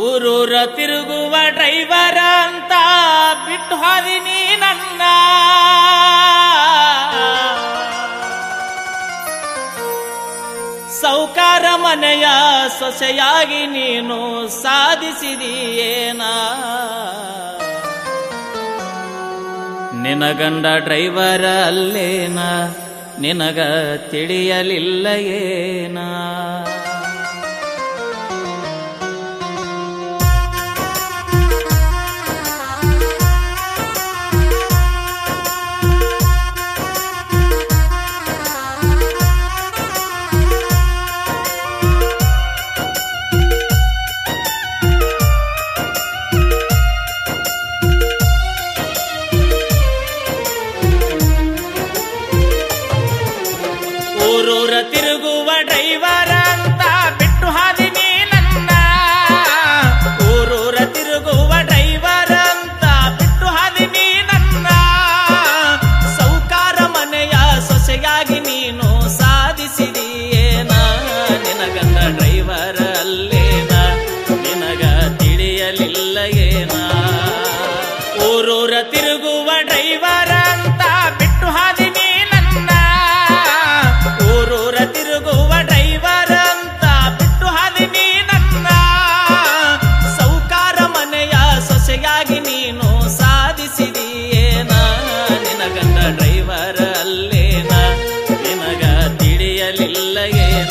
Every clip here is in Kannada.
ಊರೂರ ತಿರುಗುವ ಡ್ರೈವರ ಅಂತ ಬಿಟ್ಟು ಹಾದಿನಿ ನನ್ನ ಸೌಕಾರ ಮನೆಯ ಸೊಸೆಯಾಗಿ ನೀನು ಸಾಧಿಸಿದೀಯೇನ ನಿನಗಂಡ ಡ್ರೈವರ ಅಲ್ಲೇನ ನಿನಗ ತಿಳಿಯಲಿಲ್ಲ ಏನ ಊರೂರ ತಿರುಗುವ ಡ್ರೈವರ ಅಂತ ಬಿಟ್ಟು ಹಾದಿನಿ ನನ್ನ ಊರೂರ ತಿರುಗುವ ಡ್ರೈವರ ಅಂತ ಬಿಟ್ಟು ಹಾದಿನಿ ನನ್ನ ಸೌಕಾರ ಮನೆಯ ಸೊಸೆಯಾಗಿ ನೀನು ಸಾಧಿಸಿದೀಯೇನ ನಿನಗಂದ ಡ್ರೈವರ ಅಲ್ಲೇನ ನಿನಗ ತಿಳಿಯಲಿಲ್ಲ ಏನ ಊರೂರ ತಿರುಗುವ ಡ್ರೈವರ ಅಂತ ಬಿಟ್ಟು ಹಾದಿನಿ ನನ್ನ ಊರೂರ ತಿರುಗುವ ಡ್ರೈವರ್ ಅಂತ ಬಿಟ್ಟು ಹಾದಿನಿ ನನ್ನ ಸೌಕಾರ ಮನೆಯ ಸೊಸೆಯಾಗಿ ನೀನು ಸಾಧಿಸಿದೀಯೇನ ನಿನಗಂಡ ಡ್ರೈವರ್ ಅಲ್ಲೇನ ನಿನಗ ತಿಳಿಯಲಿಲ್ಲ ಏನ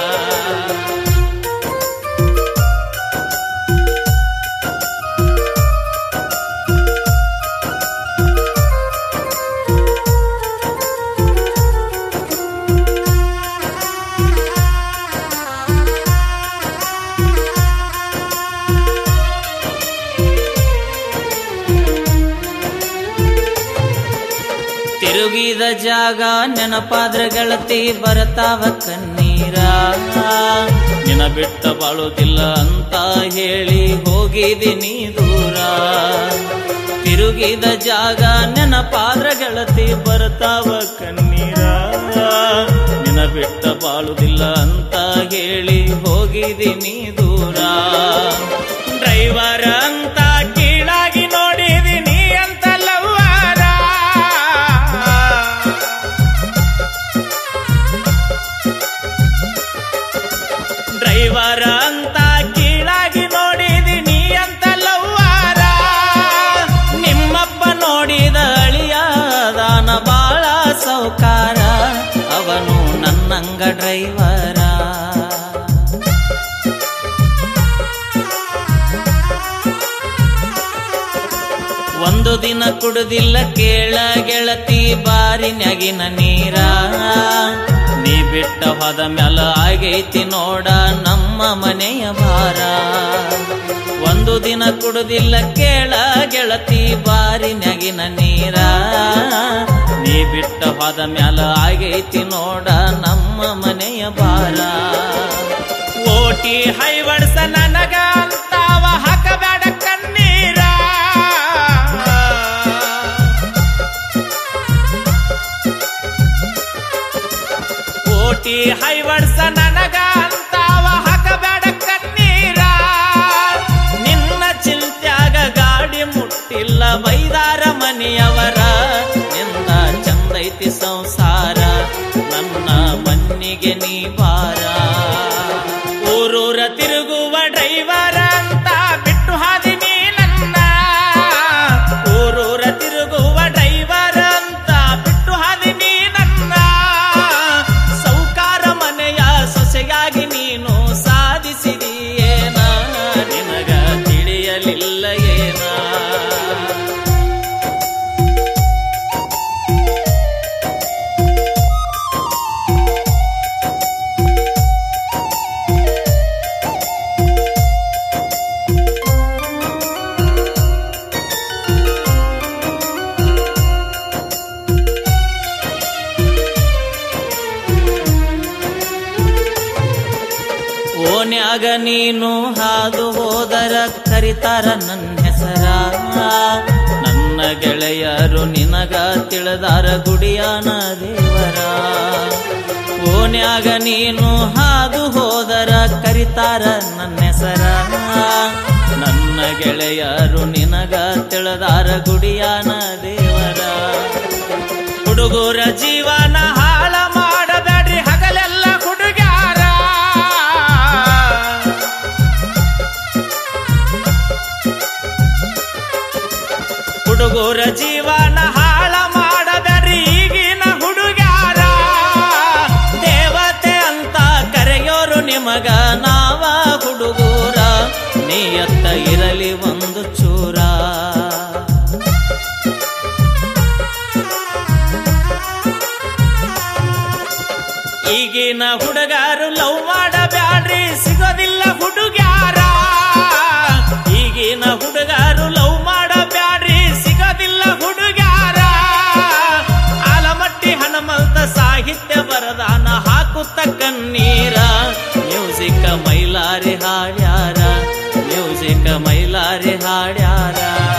ತಿರುಗಿದ ಜಾಗ ನೆನಪಾದ್ರ ಗೆಳತಿ ಬರ್ತಾವ ಕಣ್ಣೀರ ನಿನ ಬಿಟ್ಟ ಬಾಳುದಿಲ್ಲ ಅಂತ ಹೇಳಿ ಹೋಗಿದ್ದೀನಿ ದೂರ ತಿರುಗಿದ ಜಾಗ ನೆನಪಾದ್ರ ಗೆಳತಿ ಬರ್ತಾವ ಕಣ್ಣೀರ ನಿನ ಬಿಟ್ಟ ಬಾಳುದಿಲ್ಲ ಅಂತ ಹೇಳಿ ಹೋಗಿದ್ದೀನಿ ದೂರ ಡ್ರೈವರ್ ಅಂತ ಕೀಳಾಗಿ ನೋಡಿದೀನಿ ಅಂತ ಲವ್ವಾರ ಡ್ರೈವರ್ ಅಂತ ಕೀಳಾಗಿ ನೋಡಿದೀನಿ ಅಂತ ಲವ್ವಾರ ನಿಮ್ಮಪ್ಪ ನೋಡಿದ ಅಳಿಯಾದಾನ ಬಾಳ ಸೌಕಾರ ಅವನು ನನ್ನಂಗ ಡ್ರೈವರ ಒಂದು ದಿನ ಕುಡುದಿಲ್ಲ ಕೇಳ ಗೆಳತಿ ಬಾರಿನ್ಯಾಗಿನ ನೀರ ನೀ ಬಿಟ್ಟ ಹೋದ ಮ್ಯಾಲ ಆಗೈತಿ ನೋಡ ನಮ್ಮ ಮನೆಯ ಭಾರ ಒಂದು ದಿನ ಕುಡುದಿಲ್ಲ ಕೇಳ ಗೆಳತಿ ಬಾರಿನ್ಯಾಗಿನ ನೀರ ನೀ ಬಿಟ್ಟ ಹೋದ ಮ್ಯಾಲ ಆಗೈತಿ ನೋಡ ನಮ್ಮ ಮನೆಯ ಭಾರ ಓಟಿ ಹೈವಡ್ಸ ನನಗ ಅಂತಾವ ಹಾಕಬೇಡ ಕಣ್ಣೀರ ಓಟಿ ಹೈವಡ್ಸ ನನಗ ಅಂತಾವ ಹಾಕಬೇಡ ಕಣ್ಣೀರ ನಿನ್ನ ಚಿಂತ್ಯಾಗ ಗಾಡಿ ಮುಟ್ಟಿಲ್ಲ ಬೈದಾರ ಮನೆಯವರ ನಿಂದ ಚಂದೈತಿ ಸಂಸಾರ ನನ್ನ ಮಣ್ಣಿಗೆ ನೀ ಬಾರ ಊರೂರ ತಿರುಗುವ ಡ್ರೈವರ ಅಂತ ಬಿಟ್ಟು ಹಾದಿನಿ ನನ್ನ ಊರೂರ ತಿರುಗುವ ಡ್ರೈವರ್ ಅಂತ ಬಿಟ್ಟು ಹಾದಿನಿ ನನ್ನ ಸೌಕಾರ ಮನೆಯ ಸೊಸೆಯಾಗಿ ನೀನು ಸಾಧಿಸಿದೀಯೇನ ನಿನಗ ತಿಳಿಯಲಿಲ್ಲ ಏನ ಓನ್ಯಾಗ ನೀನು ಹಾದು ಹೋದರ ಕರಿತಾರ ನನ್ನ ಹೆಸರ ನನ್ನ ಗೆಳೆಯರು ನಿನಗ ತಿಳಿದಾರ ಗುಡಿಯಾನ ದೇವರ ಓನ್ಯಾಗ ನೀನು ಹಾದು ಹೋದರ ಕರಿತಾರ ನನ್ನ ಹೆಸರ ನನ್ನ ಗೆಳೆಯರು ನಿನಗ ತಿಳಿದಾರ ಗುಡಿಯಾನ ದೇವರ ಹುಡುಗರ ಜೀವನ ಹಾಳ ಮಾಡಬೇಡ್ರಿ ಹಗಲೆಲ್ಲ ಹುಡುಗ್ಯಾರ ಹುಡುಗರ ಜೀವನ ಹಾಳ ಮಾಡಬೇಡ್ರಿ ಈಗಿನ ಹುಡುಗ್ಯಾರ ದೇವತೆ ಅಂತ ಕರೆಯೋರು ನಿಮಗ ನಾವ ಹುಡುಗೂರ ನೀಯತ್ತ ಇರಲಿ ಒಂದು ಚೂರ ಈಗಿನ ಹುಡುಗರು ಲವ್ ಮಾಡಬ್ಯಾಡ್ರಿ ಸಿಗೋದಿಲ್ಲ ಹುಡುಗ್ಯಾರ ಈಗಿನ ಹುಡುಗರು ಲವ್ ಮಾಡಬ್ಯಾಡ್ರಿ ಸಿಗೋದಿಲ್ಲ ಹುಡುಗ್ಯಾರ ಆಲಮಟ್ಟಿ ಹನುಮಂತ ಸಾಹಿತ್ಯ ಬರದಾನ ಹಾಕುತ್ತ ಕಣ್ಣೀರ ಮ್ಯೂಸಿಕ್ ಮೈಲಾರಿ ಹಾಡ್ಯಾರ ಮ್ಯೂಸಿಕ್ ಮೈಲಾರಿ ಹಾಡ್ಯಾರ